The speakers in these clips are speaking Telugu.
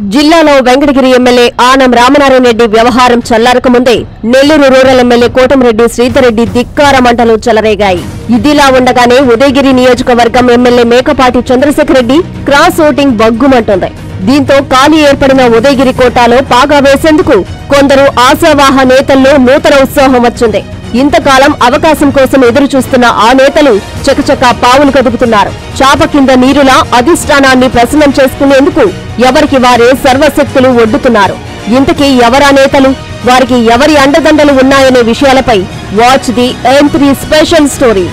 జిల్లాలో వెంకటగిరి ఎమ్మెల్యే ఆనం రామనారాయణ రెడ్డి వ్యవహారం చల్లారక ముందే నెల్లూరు రూరల్ ఎమ్మెల్యే కోటంరెడ్డి శ్రీధర్రెడ్డి ధిక్కార మంటలు చెలరేగాయి ఇదిలా ఉండగానే ఉదయగిరి నియోజకవర్గం MLA Mekapati Chandrasekhar Reddy cross voting బగ్గుమంటోంది దీంతో ఖాళీ ఏర్పడిన ఉదయగిరి కోటాలో పాగా వేసేందుకు కొందరు ఆశావాహ నేతల్లో నూతన ఉత్సాహం వచ్చింది ఇంతకాలం అవకాశం కోసం ఎదురు చూస్తున్న ఆ నేతలు చకచకా పావులు కదుపుతున్నారు చాప కింద నీరులా అధిష్టానాన్ని ప్రసన్నం చేసుకునేందుకు ఎవరికి వారే సర్వశక్తులు ఒడ్డుతున్నారు ఇంతకీ ఎవరా నేతలు వారికి ఎవరి అండదండలు ఉన్నాయనే విషయాలపై watch the M three special story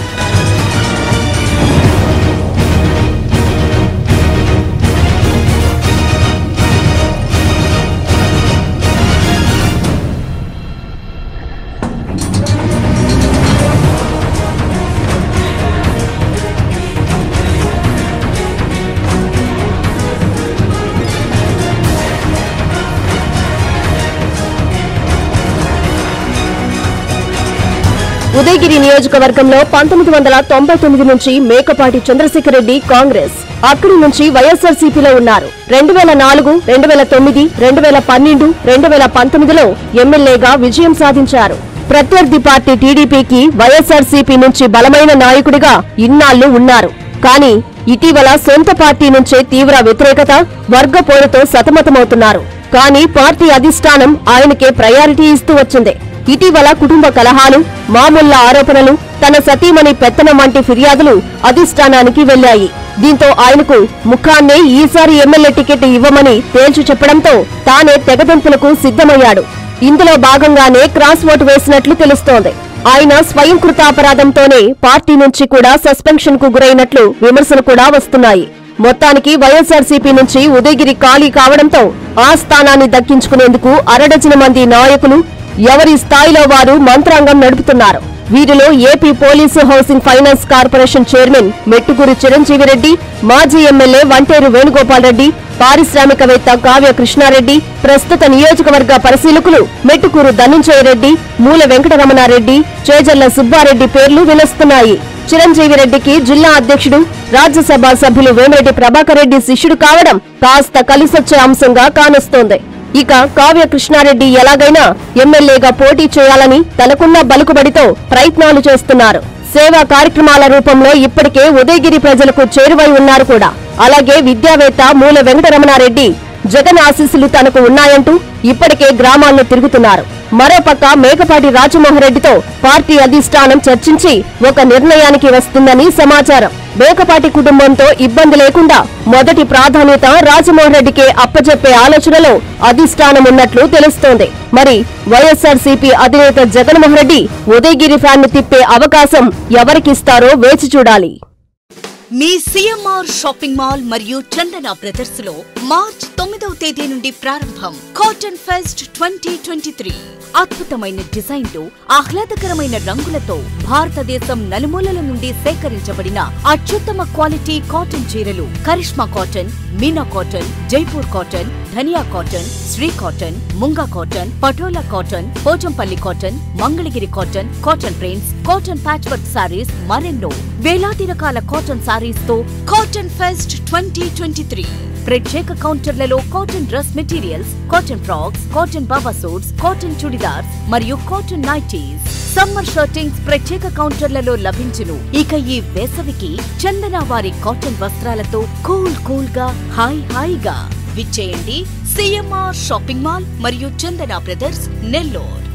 Udayagiri నియోజకవర్గంలో పంతొమ్మిది వందల తొంభై తొమ్మిది నుంచి మేకపాటి చంద్రశేఖర్ రెడ్డి కాంగ్రెస్ అక్కడి నుంచి వైఎస్ఆర్సీపీలో ఉన్నారు రెండు వేల నాలుగు రెండు వేల తొమ్మిది రెండు వేల పన్నెండు రెండు వేల పంతొమ్మిదిలో ఎమ్మెల్యేగా విజయం సాధించారు ప్రత్యర్థి పార్టీ టీడీపీకి వైఎస్ఆర్సీపీ నుంచి బలమైన నాయకుడిగా ఇన్నాళ్లు ఉన్నారు కానీ ఇటీవల సొంత పార్టీ నుంచే తీవ్ర వ్యతిరేకత వర్గ పోరుతో సతమతమవుతున్నారు కానీ పార్టీ అధిష్టానం ఆయనకే ప్రయారిటీ ఇస్తూ వచ్చింది ఇటీవల కుటుంబ కలహాలు మామూళ్ల ఆరోపణలు తన సతీమణి పెత్తనం వంటి ఫిర్యాదులు అధిష్టానానికి వెళ్లాయి దీంతో ఆయనకు ముఖాన్నే ఈసారి ఎమ్మెల్యే టికెట్ ఇవ్వమని తేల్చి చెప్పడంతో తానే తెగదెంపులకు సిద్ధమయ్యాడు ఇందులో భాగంగానే క్రాస్ ఓటు వేసినట్లు తెలుస్తోంది ఆయన స్వయం కృతాపరాధంతోనే పార్టీ నుంచి కూడా సస్పెన్షన్ కు గురైనట్లు విమర్శలు కూడా వస్తున్నాయి మొత్తానికి వైఎస్ఆర్సీపీ నుంచి ఉదయగిరి ఖాళీ కావడంతో ఆ స్థానాన్ని దక్కించుకునేందుకు అరడజన మంది నాయకులు ఎవరి స్థాయిలో వారు మంత్రాంగం నడుపుతున్నారు వీరిలో AP police housing finance corporation chairman Mettukuri Chiranjeevi Reddy మాజీ ఎమ్మెల్యే వంటేరు వేణుగోపాల్ రెడ్డి పారిశ్రామికవేత్త కావ్య కృష్ణారెడ్డి ప్రస్తుత నియోజకవర్గ పరిశీలకులు మెట్టుకూరు ధనుంజయ రెడ్డి మూల వెంకటరమణారెడ్డి చేజల్ల సుబ్బారెడ్డి పేర్లు విలుస్తున్నాయి చిరంజీవి రెడ్డికి జిల్లా అధ్యక్షుడు రాజ్యసభ సభ్యులు వేమిరెడ్డి ప్రభాకర్ రెడ్డి శిష్యుడు కావడం కాస్త కలిసొచ్చే అంశంగా కానొస్తోంది ఇక కావ్య కృష్ణారెడ్డి ఎలాగైనా ఎమ్మెల్యేగా పోటీ చేయాలని తనకున్న బలుకుబడితో ప్రయత్నాలు చేస్తున్నారు సేవా కార్యక్రమాల రూపంలో ఇప్పటికే ఉదయగిరి ప్రజలకు చేరువై ఉన్నారు కూడా అలాగే విద్యావేత్త మూల వెంకటరమణారెడ్డి జగన్ ఆశీస్సులు తనకు ఉన్నాయంటూ ఇప్పటికే గ్రామాల్లో తిరుగుతున్నారు మరోపక్క మేకపాటి రాజమోహన్ రెడ్డితో పార్టీ అధిష్టానం చర్చించి ఒక నిర్ణయానికి వస్తుందని సమాచారం మేకపాటి కుటుంబంతో ఇబ్బంది లేకుండా మొదటి ప్రాధాన్యత రాజమోహన్ రెడ్డికే అప్పజెప్పే ఆలోచనలో అధిష్టానం ఉన్నట్లు తెలుస్తోంది మరి వైఎస్ఆర్సీపీ అధినేత జగన్మోహన్ రెడ్డి ఉదయగిరి ఫ్యాన్ ను తిప్పే అవకాశం ఎవరికిస్తారో వేచి చూడాలి మీ సిఎంఆర్ షాపింగ్ మాల్ మరియు చందన బ్రదర్స్ లో మార్చ్ తొమ్మిదవ తేదీ నుండి ప్రారంభం cotton fest twenty twenty three అద్భుతమైన డిజైన్లు ఆహ్లాదకరమైన రంగులతో భారతదేశం నలుమూలల నుండి సేకరించబడిన అత్యుత్తమ క్వాలిటీ కాటన్ చీరలు Karishma cotton Meena cotton Jaipur cotton Dhaniya cotton Shri cotton Munga cotton Patola cotton Pochampally cotton Mangalagiri cotton cotton prints cotton patch work saris మరెన్నో వేలాది రకాల కాటన్ సారీస్ తో cotton fest twenty twenty three ప్రత్యేక కౌంటర్లలో cotton dress materials cotton frocks cotton Baba suits cotton churidars మరియు కాటన్ నైటీస్ సమ్మర్ షర్టింగ్స్ ప్రత్యేక కౌంటర్లలో లభించును ఇక ఈ వేసవికి చందన వారి కాటన్ వస్త్రాలతో కూల్ కూల్ గా హాయ్ హాయిగా విచ్చేయండి సిఎంఆర్ షాపింగ్ మాల్ మరియు చందన బ్రదర్స్ నెల్లూరు